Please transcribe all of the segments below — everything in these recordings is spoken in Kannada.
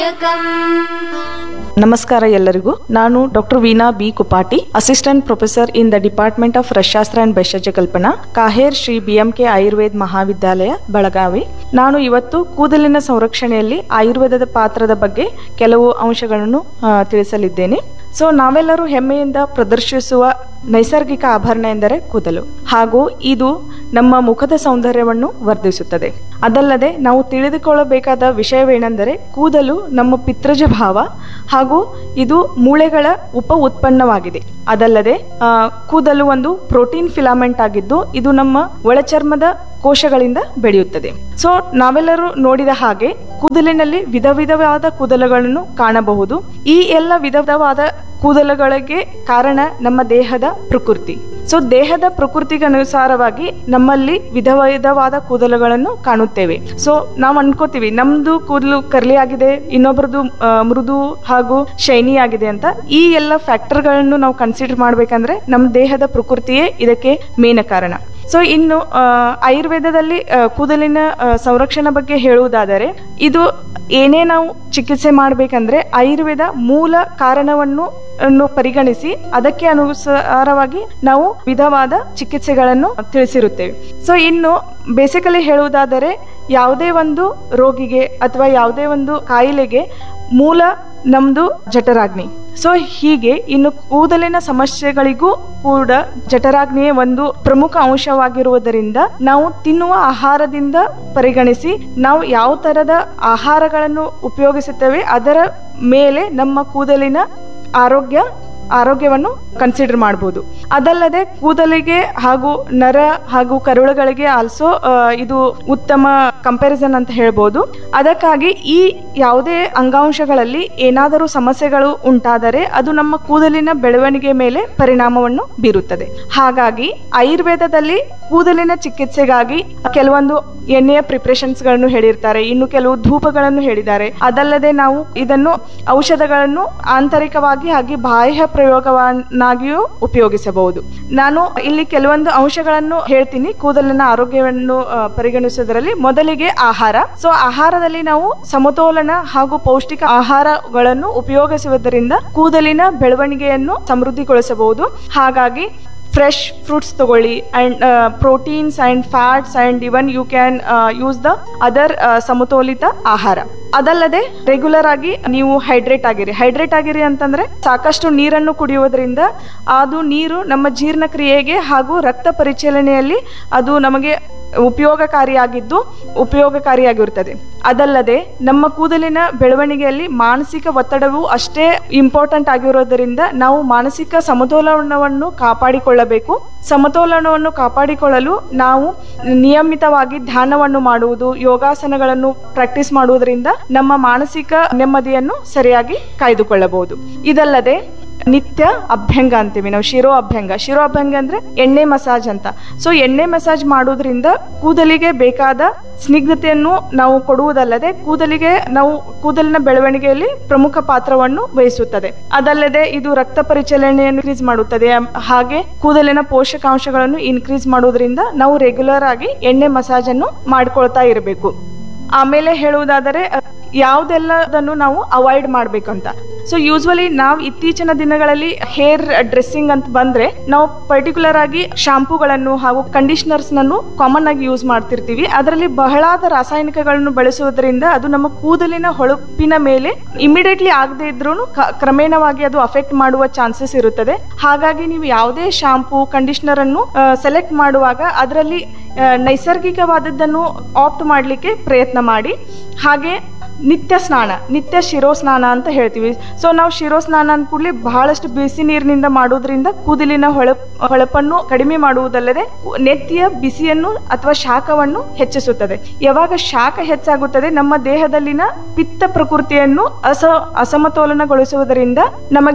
ನಮಸ್ಕಾರ ಎಲ್ಲರಿಗೂ ನಾನು doctor Veena B Kupati assistant professor in the department of Rasashastra and Bhaishajya Kalpana KAHER Shri BMK Ayurved Mahavidyalaya Belagavi ನಾನು ಇವತ್ತು ಕೂದಲಿನ ಸಂರಕ್ಷಣೆಯಲ್ಲಿ ಆಯುರ್ವೇದದ ಪಾತ್ರದ ಬಗ್ಗೆ ಕೆಲವು ಅಂಶಗಳನ್ನು ಆ, ತಿಳಿಸಲಿದ್ದೇನೆ ಸೊ ನಾವೆಲ್ಲರೂ ಹೆಮ್ಮೆಯಿಂದ ಪ್ರದರ್ಶಿಸುವ ನೈಸರ್ಗಿಕ ಆಭರಣ ಎಂದರೆ ಕೂದಲು ಹಾಗೂ ಇದು ನಮ್ಮ ಮುಖದ ಸೌಂದರ್ಯವನ್ನು ವರ್ಧಿಸುತ್ತದೆ ಅದಲ್ಲದೆ ನಾವು ತಿಳಿದುಕೊಳ್ಳಬೇಕಾದ ವಿಷಯವೇನೆಂದರೆ ಕೂದಲು ನಮ್ಮ ಪಿತ್ರಜ ಭಾವ ಹಾಗೂ ಇದು ಮೂಳೆಗಳ ಉಪ ಉತ್ಪನ್ನವಾಗಿದೆ ಅದಲ್ಲದೆ ಆ, ಕೂದಲು ಒಂದು ಪ್ರೋಟೀನ್ ಫಿಲಾಮೆಂಟ್ ಆಗಿದ್ದು ಇದು ನಮ್ಮ ಒಳಚರ್ಮದ ಕೋಶಗಳಿಂದ ಬೆಳೆಯುತ್ತದೆ ಸೊ ನಾವೆಲ್ಲರೂ ನೋಡಿದ ಹಾಗೆ ಕೂದಲಿನಲ್ಲಿ ವಿಧ ವಿಧವಾದ ಕೂದಲುಗಳನ್ನು ಕಾಣಬಹುದು ಈ ಎಲ್ಲ ವಿಧವಾದ ಕೂದಲುಗಳಿಗೆ ಕಾರಣ ನಮ್ಮ ದೇಹದ ಪ್ರಕೃತಿ ಸೊ ದೇಹದ ಪ್ರಕೃತಿಗೆ ಅನುಸಾರವಾಗಿ ನಮ್ಮಲ್ಲಿ ವಿಧ ವಿಧವಾದ ಕೂದಲುಗಳನ್ನು ಕಾಣುತ್ತೇವೆ ಸೊ ನಾವು ಅನ್ಕೋತೀವಿ ನಮ್ದು ಕೂದಲು ಕರ್ಲಿ ಆಗಿದೆ ಇನ್ನೊಬ್ರದ್ದು ಆ, ಮೃದು ಹಾಗೂ ಶೈನಿ ಆಗಿದೆ ಅಂತ ಈ ಎಲ್ಲ ಫ್ಯಾಕ್ಟರ್ಗಳನ್ನು ನಾವು ಕನ್ಸಿಡರ್ ಮಾಡ್ಬೇಕಂದ್ರೆ ನಮ್ಮ ದೇಹದ ಪ್ರಕೃತಿಯೇ ಇದಕ್ಕೆ ಮೇನ ಕಾರಣ ಸೊ ಇನ್ನು ಆ, ಆಯುರ್ವೇದದಲ್ಲಿ ಆ, ಕೂದಲಿನ ಆ, ಸಂರಕ್ಷಣೆ ಬಗ್ಗೆ ಹೇಳುವುದಾದರೆ ಇದು ಏನೇ ನಾವು ಚಿಕಿತ್ಸೆ ಮಾಡಬೇಕಂದ್ರೆ ಆಯುರ್ವೇದ ಮೂಲ ಕಾರಣವನ್ನು ಅನ್ನು ಪರಿಗಣಿಸಿ ಅದಕ್ಕೆ ಅನುಸಾರವಾಗಿ ನಾವು ವಿಧವಾದ ಚಿಕಿತ್ಸೆಗಳನ್ನು ತಿಳಿಸಿರುತ್ತೇವೆ ಸೊ ಇನ್ನು ಬೇಸಿಕಲಿ ಹೇಳುವುದಾದರೆ ಯಾವುದೇ ಒಂದು ರೋಗಿಗೆ ಅಥವಾ ಯಾವುದೇ ಒಂದು ಕಾಯಿಲೆಗೆ ಮೂಲ ನಮ್ದು ಜಠರಾಗ್ನಿ ಸೊ ಹೀಗೆ ಇನ್ನು ಕೂದಲಿನ ಸಮಸ್ಯೆಗಳಿಗೂ ಕೂಡ ಜಠರಾಗ್ನಿಯೇ ಒಂದು ಪ್ರಮುಖ ಅಂಶವಾಗಿರುವುದರಿಂದ ನಾವು ತಿನ್ನುವ ಆಹಾರದಿಂದ ಪರಿಗಣಿಸಿ ನಾವು ಯಾವ ತರದ ಆಹಾರಗಳನ್ನು ಉಪಯೋಗಿಸುತ್ತೇವೆ ಅದರ ಮೇಲೆ ನಮ್ಮ ಕೂದಲಿನ ಆರೋಗ್ಯ ಆರೋಗ್ಯವನ್ನು ಕನ್ಸಿಡರ್ ಮಾಡಬಹುದು ಅದಲ್ಲದೆ ಕೂದಲಿಗೆ ಹಾಗೂ ನರ ಹಾಗೂ ಕರುಳುಗಳಿಗೆ ಆಲ್ಸೋ ಇದು ಉತ್ತಮ ಕಂಪ್ಯಾರಿಸನ್ ಅಂತ ಹೇಳ್ಬೋದು ಅದಕ್ಕಾಗಿ ಈ ಯಾವುದೇ ಅಂಗಾಂಶಗಳಲ್ಲಿ ಏನಾದರೂ ಸಮಸ್ಯೆಗಳು ಉಂಟಾದರೆ ಅದು ನಮ್ಮ ಕೂದಲಿನ ಬೆಳವಣಿಗೆ ಮೇಲೆ ಪರಿಣಾಮವನ್ನು ಬೀರುತ್ತದೆ ಹಾಗಾಗಿ ಆಯುರ್ವೇದದಲ್ಲಿ ಕೂದಲಿನ ಚಿಕಿತ್ಸೆಗಾಗಿ ಕೆಲವೊಂದು ಎಣ್ಣೆಯ ಪ್ರಿಪ್ರೇಷನ್ಸ್ ಗಳನ್ನು ಹೇಳಿರ್ತಾರೆ ಇನ್ನು ಕೆಲವು ಧೂಪಗಳನ್ನು ಹೇಳಿದ್ದಾರೆ ಅದಲ್ಲದೆ ನಾವು ಇದನ್ನು ಔಷಧಗಳನ್ನು ಆಂತರಿಕವಾಗಿ ಹಾಗೆ ಬಾಹ್ಯ ಪ್ರಯೋಗವನ್ನಾಗಿಯೂ ಉಪಯೋಗಿಸಬಹುದು ನಾನು ಇಲ್ಲಿ ಕೆಲವೊಂದು ಅಂಶಗಳನ್ನು ಹೇಳ್ತೀನಿ ಕೂದಲಿನ ಆರೋಗ್ಯವನ್ನು ಆ, ಪರಿಗಣಿಸುವುದರಲ್ಲಿ ಮೊದಲಿಗೆ ಆಹಾರ ಸೊ ಆಹಾರದಲ್ಲಿ ನಾವು ಸಮತೋಲನ ಹಾಗೂ ಪೌಷ್ಟಿಕ ಆಹಾರಗಳನ್ನು ಉಪಯೋಗಿಸುವುದರಿಂದ ಕೂದಲಿನ ಬೆಳವಣಿಗೆಯನ್ನು ಸಮೃದ್ಧಿಗೊಳಿಸಬಹುದು ಹಾಗಾಗಿ ಫ್ರೆಶ್ ಫ್ರೂಟ್ಸ್ ತಗೊಳ್ಳಿ and proteins and fats and even you can use the other ಸಮತೋಲಿತ ಆಹಾರ ಅದಲ್ಲದೆ ರೆಗ್ಯುಲರ್ ಆಗಿ ನೀವು ಹೈಡ್ರೇಟ್ ಆಗಿರಿ ಹೈಡ್ರೇಟ್ ಆಗಿರಿ ಅಂತಂದ್ರೆ ಸಾಕಷ್ಟು ನೀರನ್ನು ಕುಡಿಯುವುದರಿಂದ ಅದು ನೀರು ನಮ್ಮ ಜೀರ್ಣಕ್ರಿಯೆಗೆ ಹಾಗೂ ರಕ್ತ ಪರಿಚಲನೆಯಲ್ಲಿ ಅದು ನಮಗೆ ಉಪಯೋಗಕಾರಿಯಾಗಿದ್ದು ಉಪಯೋಗಕಾರಿಯಾಗಿರುತ್ತದೆ ಅದಲ್ಲದೆ ನಮ್ಮ ಕೂದಲಿನ ಬೆಳವಣಿಗೆಯಲ್ಲಿ ಮಾನಸಿಕ ಒತ್ತಡವು ಅಷ್ಟೇ ಇಂಪಾರ್ಟೆಂಟ್ ಆಗಿರೋದರಿಂದ ನಾವು ಮಾನಸಿಕ ಸಮತೋಲನವನ್ನು ಕಾಪಾಡಿಕೊಳ್ಳಬೇಕು ಸಮತೋಲನವನ್ನು ಕಾಪಾಡಿಕೊಳ್ಳಲು ನಾವು ನಿಯಮಿತವಾಗಿ ಧ್ಯಾನವನ್ನು ಮಾಡುವುದು ಯೋಗಾಸನಗಳನ್ನು ಪ್ರಾಕ್ಟೀಸ್ ಮಾಡುವುದರಿಂದ ನಮ್ಮ ಮಾನಸಿಕ ನೆಮ್ಮದಿಯನ್ನು ಸರಿಯಾಗಿ ಕಾಯ್ದುಕೊಳ್ಳಬಹುದು ಇದಲ್ಲದೆ ನಿತ್ಯ ಅಭ್ಯಂಗ ಅಂತೀವಿ ನಾವು ಶಿರೋ ಅಭ್ಯಂಗ ಶಿರೋ ಅಭ್ಯಂಗ ಅಂದ್ರೆ ಎಣ್ಣೆ ಮಸಾಜ್ ಅಂತ ಸೊ ಎಣ್ಣೆ ಮಸಾಜ್ ಮಾಡೋದ್ರಿಂದ ಕೂದಲಿಗೆ ಬೇಕಾದ ಸ್ನಿಗ್ಧತೆಯನ್ನು ನಾವು ಕೊಡುವುದಲ್ಲದೆ ಕೂದಲಿಗೆ ನಾವು ಕೂದಲಿನ ಬೆಳವಣಿಗೆಯಲ್ಲಿ ಪ್ರಮುಖ ಪಾತ್ರವನ್ನು ವಹಿಸುತ್ತದೆ ಅದಲ್ಲದೆ ಇದು ರಕ್ತ ಪರಿಚಲನೆಯನ್ನು ಇನ್ಕ್ರೀಸ್ ಮಾಡುತ್ತದೆ ಅಮ್- ಹಾಗೆ ಕೂದಲಿನ ಪೋಷಕಾಂಶಗಳನ್ನು ಇನ್ಕ್ರೀಸ್ ಮಾಡುವುದರಿಂದ ನಾವು ರೆಗ್ಯುಲರ್ ಆಗಿ ಎಣ್ಣೆ ಮಸಾಜ್ ಅನ್ನು ಮಾಡ್ಕೊಳ್ತಾ ಇರಬೇಕು ಆಮೇಲೆ ಹೇಳುವುದಾದರೆ ಅಹ್, ಯಾವುದೆಲ್ಲದನ್ನು ನಾವು ಅವಾಯ್ಡ್ ಮಾಡ್ಬೇಕಂತ ಸೊ ಯೂಸ್ವಲಿ ನಾವು ಇತ್ತೀಚಿನ ದಿನಗಳಲ್ಲಿ ಹೇರ್ ಡ್ರೆಸ್ಸಿಂಗ್ ಅಂತ ಬಂದ್ರೆ ನಾವು ಪರ್ಟಿಕ್ಯುಲರ್ ಆಗಿ ಶಾಂಪೂಗಳನ್ನು ಹಾಗೂ ಕಂಡೀಷನರ್ಸ್ ನನ್ನು ಕಾಮನ್ ಆಗಿ ಯೂಸ್ ಮಾಡ್ತಿರ್ತೀವಿ ಅದರಲ್ಲಿ ಬಹಳಾದ ರಾಸಾಯನಿಕಗಳನ್ನು ಬಳಸುವುದರಿಂದ ಅದು ನಮ್ಮ ಕೂದಲಿನ ಹೊಳಪಿನ ಮೇಲೆ ಇಮಿಡಿಯೇಟ್ಲಿ ಆಗದೆ ಇದ್ರೂ ಕ್ರಮೇಣವಾಗಿ ಅದು ಅಫೆಕ್ಟ್ ಮಾಡುವ ಚಾನ್ಸಸ್ ಇರುತ್ತದೆ ಹಾಗಾಗಿ ನೀವು ಯಾವುದೇ ಶಾಂಪೂ ಕಂಡೀಷನರ್ ಅನ್ನು ಸೆಲೆಕ್ಟ್ ಮಾಡುವಾಗ ಅದರಲ್ಲಿ ಆ, ನೈಸರ್ಗಿಕವಾದದ್ದನ್ನು ಆಪ್ಟ್ ಮಾಡಲಿಕ್ಕೆ ಪ್ರಯತ್ನ ಮಾಡಿ ಹಾಗೆ ನಿತ್ಯ ಸ್ನಾನ ನಿತ್ಯ ಶಿರೋ ಸ್ನಾನ ಅಂತ ಹೇಳ್ತೀವಿ ಸೊ ನಾವು ಶಿರೋ ಸ್ನಾನ ಅಂದ ಕೂಡಲೇ ಬಹಳಷ್ಟು ಬಿಸಿ ನೀರಿನಿಂದ ಮಾಡೋದ್ರಿಂದ ಕೂದಲಿನ ಹೊಳಪ್ ಹೊಳಪನ್ನು ಕಡಿಮೆ ಮಾಡುವುದಲ್ಲದೆ ನೆತ್ತಿಯ ಬಿಸಿಯನ್ನು ಅಥವಾ ಶಾಖವನ್ನು ಹೆಚ್ಚಿಸುತ್ತದೆ ಯಾವಾಗ ಶಾಖ ಹೆಚ್ಚಾಗುತ್ತದೆ ನಮ್ಮ ದೇಹದಲ್ಲಿನ ಪಿತ್ತ ಪ್ರಕೃತಿಯನ್ನು ಅಸ ಅಸಮತೋಲನಗೊಳಿಸುವುದರಿಂದ ನಮಗೆ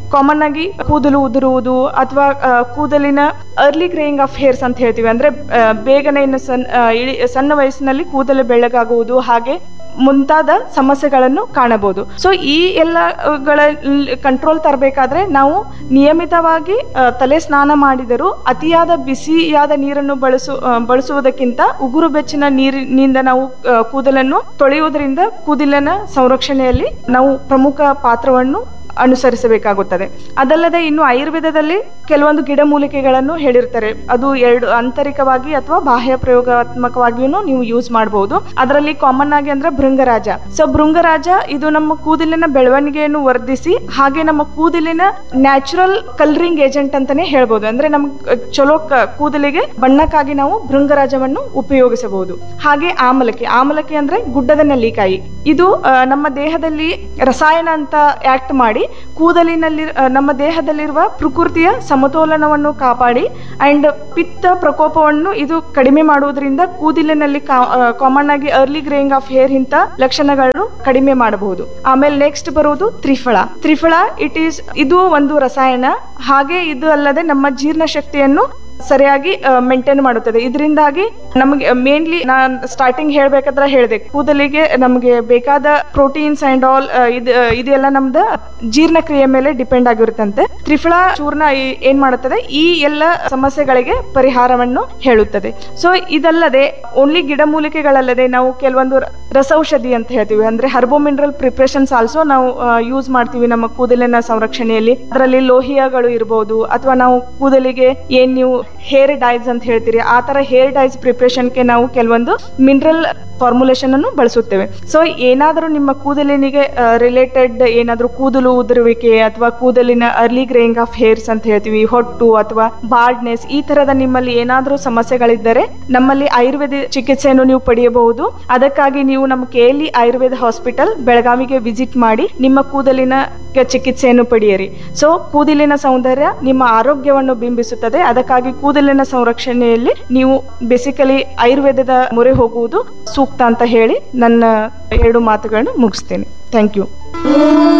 ಕಾಮನ್ ಆಗಿ ಕೂದಲು ಉದುರುವುದು ಅಥವಾ ಆ, ಕೂದಲಿನ ಅರ್ಲಿ ಗ್ರೇಯಿಂಗ್ ಆಫ್ ಹೇರ್ಸ್ ಅಂತ ಹೇಳ್ತೀವಿ ಅಂದ್ರೆ ಆ, ಬೇಗನೆ ಇನ್ನು ಸಣ್ಣ ಆ, ಇಳಿ- ಸಣ್ಣ ವಯಸ್ಸಿನಲ್ಲಿ ಕೂದಲು ಬೆಳ್ಳಗಾಗುವುದು ಹಾಗೆ ಮುಂತಾದ ಸಮಸ್ಯೆಗಳನ್ನು ಕಾಣಬಹುದು ಸೊ ಈ ಎಲ್ಲಗಳ ಕಂಟ್ರೋಲ್ ತರಬೇಕಾದ್ರೆ ನಾವು ನಿಯಮಿತವಾಗಿ ಆ, ತಲೆ ಸ್ನಾನ ಮಾಡಿದರೂ ಅತಿಯಾದ ಬಿಸಿಯಾದ ನೀರನ್ನು ಬಳಸು ಆ, ಬಳಸುವುದಕ್ಕಿಂತ ಉಗುರು ಬೆಚ್ಚಿನ ನೀರಿನಿಂದ ನಾವು ಆ, ಕೂದಲನ್ನು ತೊಳೆಯುವುದರಿಂದ ಕೂದಲಿನ ಸಂರಕ್ಷಣೆಯಲ್ಲಿ ನಾವು ಪ್ರಮುಖ ಪಾತ್ರವನ್ನು ಅನುಸರಿಸಬೇಕಾಗುತ್ತದೆ ಅದಲ್ಲದೆ ಇನ್ನು ಆಯುರ್ವೇದದಲ್ಲಿ ಕೆಲವೊಂದು ಗಿಡಮೂಲಿಕೆಗಳನ್ನು ಹೇಳಿರ್ತಾರೆ ಅದು ಎರಡು ಆಂತರಿಕವಾಗಿ ಅಥವಾ ಬಾಹ್ಯ ಪ್ರಯೋಗಾತ್ಮಕವಾಗಿಯೂ ನೀವು ಯೂಸ್ ಮಾಡಬಹುದು ಅದರಲ್ಲಿ ಕಾಮನ್ ಆಗಿ ಅಂದ್ರೆ ಭೃಂಗರಾಜ ಸೊ ಭೃಂಗರಾಜ ಇದು ನಮ್ಮ ಕೂದಲಿನ ಬೆಳವಣಿಗೆಯನ್ನು ವರ್ಧಿಸಿ ಹಾಗೆ ನಮ್ಮ ಕೂದಲಿನ ನ್ಯಾಚುರಲ್ ಕಲರಿಂಗ್ ಏಜೆಂಟ್ ಅಂತಾನೆ ಹೇಳ್ಬೋದು ಅಂದ್ರೆ ನಮ್ ಚಲೋ ಕ- ಕೂದಲಿಗೆ ಬಣ್ಣಕ್ಕಾಗಿ ನಾವು ಭೃಂಗರಾಜವನ್ನು ಉಪಯೋಗಿಸಬಹುದು ಹಾಗೆ ಆಮಲಕಿ ಆಮಲಕಿ ಅಂದ್ರೆ ಗುಡ್ಡದ ನೆಲ್ಲಿಕಾಯಿ ಇದು ಆ, ನಮ್ಮ ದೇಹದಲ್ಲಿ ರಸಾಯನ ಅಂತ ಆಕ್ಟ್ ಮಾಡಿ ಕೂದಲಿನಲ್ಲಿ ಆ, ನಮ್ಮ ದೇಹದಲ್ಲಿರುವ ಪ್ರಕೃತಿಯ ಸಮತೋಲನವನ್ನು ಕಾಪಾಡಿ ಅಂಡ್ ಪಿತ್ತ ಪ್ರಕೋಪವನ್ನು ಇದು ಕಡಿಮೆ ಮಾಡುವುದರಿಂದ ಕೂದಲಿನಲ್ಲಿ ಕಾಮನ್ ಆಗಿ ಅರ್ಲಿ ಗ್ರೇಯಿಂಗ್ ಆಫ್ ಹೇರ್ ಇಂತ ಲಕ್ಷಣಗಳು ಕಡಿಮೆ ಮಾಡಬಹುದು ಆಮೇಲೆ ನೆಕ್ಸ್ಟ್ ಬರುವುದು ತ್ರಿಫಳ ತ್ರಿಫಳ ಇಟ್ ಈಸ್ ಇದು ಒಂದು ರಸಾಯನ ಹಾಗೆ ಇದು ಅಲ್ಲದೆ ನಮ್ಮ ಜೀರ್ಣಶಕ್ತಿಯನ್ನು ಸರಿಯಾಗಿ ಮೇಂಟೈನ್ ಮಾಡುತ್ತದೆ ಇದರಿಂದಾಗಿ ನಮಗೆ ಮೇನ್ಲಿ ನಾನ್ ಸ್ಟಾರ್ಟಿಂಗ್ ಹೇಳ್ಬೇಕಾದ್ರೆ ಹೇಳಿದೆ ಕೂದಲಿಗೆ ನಮಗೆ ಬೇಕಾದ ಪ್ರೋಟೀನ್ಸ್ ಅಂಡ್ ಆಲ್ ಇದು ಇದೆಲ್ಲ ನಮ್ದು ಜೀರ್ಣಕ್ರಿಯೆ ಮೇಲೆ ಡಿಪೆಂಡ್ ಆಗಿರುತ್ತಂತೆ ತ್ರಿಫಳ ಚೂರ್ಣ ಈ- ಏನ್ ಮಾಡುತ್ತದೆ ಈ ಎಲ್ಲ ಸಮಸ್ಯೆಗಳಿಗೆ ಪರಿಹಾರವನ್ನು ಹೇಳುತ್ತದೆ ಸೊ ಇದಲ್ಲದೆ ಓನ್ಲಿ ಗಿಡಮೂಲಿಕೆಗಳಲ್ಲದೆ ನಾವು ಕೆಲವೊಂದು ರ- ರಸೌಷಧಿ ಅಂತ ಹೇಳ್ತೀವಿ ಅಂದ್ರೆ ಹರ್ಬೋ ಮಿನರಲ್ ಪ್ರಿಪ್ರೇಷನ್ಸ್ ಆಲ್ಸೋ ನಾವು ಯೂಸ್ ಮಾಡ್ತೀವಿ ನಮ್ಮ ಕೂದಲಿನ ಸಂರಕ್ಷಣೆಯಲ್ಲಿ ಅದರಲ್ಲಿ ಲೋಹಿಯಾಗಳು ಇರಬಹುದು ಅಥವಾ ನಾವು ಕೂದಲಿಗೆ ಏನ್ ನೀವು ಹೇರ್ ಡೈಸ್ ಅಂತ ಹೇಳ್ತೀರಿ ಆ ತರ ಹೇರ್ ಡೈಸ್ ಪ್ರಿಪ್ರೇಷನ್ಗೆ ನಾವು ಕೆಲವೊಂದು ಮಿನರಲ್ ಫಾರ್ಮುಲೇಷನ್ ಅನ್ನು ಬಳಸುತ್ತೇವೆ ಸೊ ಏನಾದರೂ ನಿಮ್ಮ ಕೂದಲಿನಿಗೆ ರಿಲೇಟೆಡ್ ಏನಾದರೂ ಕೂದಲು ಉದುರುವಿಕೆ ಅಥವಾ ಕೂದಲಿನ ಅರ್ಲಿ ಗ್ರೇಯಿಂಗ್ ಆಫ್ ಹೇರ್ಸ್ ಅಂತ ಹೇಳ್ತೀವಿ ಹೊಟ್ಟು ಅಥವಾ ಬಾರ್ಡ್ನೆಸ್ ಈ ತರದ ನಿಮ್ಮಲ್ಲಿ ಏನಾದರೂ ಸಮಸ್ಯೆಗಳಿದ್ದರೆ ನಮ್ಮಲ್ಲಿ ಆಯುರ್ವೇದ ಚಿಕಿತ್ಸೆಯನ್ನು ನೀವು ಪಡೆಯಬಹುದು ಅದಕ್ಕಾಗಿ ನೀವು ನಮ್ಮ ಕೆಎಲ್ಇ ಆಯುರ್ವೇದ ಹಾಸ್ಪಿಟಲ್ ಬೆಳಗಾವಿಗೆ ವಿಸಿಟ್ ಮಾಡಿ ನಿಮ್ಮ ಕೂದಲಿನ ಗೆ ಚಿಕಿತ್ಸೆಯನ್ನು ಪಡೆಯಿರಿ ಸೊ ಕೂದಲಿನ ಸೌಂದರ್ಯ ನಿಮ್ಮ ಆರೋಗ್ಯವನ್ನು ಬಿಂಬಿಸುತ್ತದೆ ಅದಕ್ಕಾಗಿ ಕೂದಲಿನ ಸಂರಕ್ಷಣೆಯಲ್ಲಿ ನೀವು ಬೇಸಿಕಲಿ ಆಯುರ್ವೇದದ ಮೊರೆ ಹೋಗುವುದು ಸೂಕ್ತ ಅಂತ ಹೇಳಿ ನನ್ನ ಎರಡು ಮಾತುಗಳನ್ನು ಮುಗಿಸ್ತೇನೆ ಥ್ಯಾಂಕ್ ಯು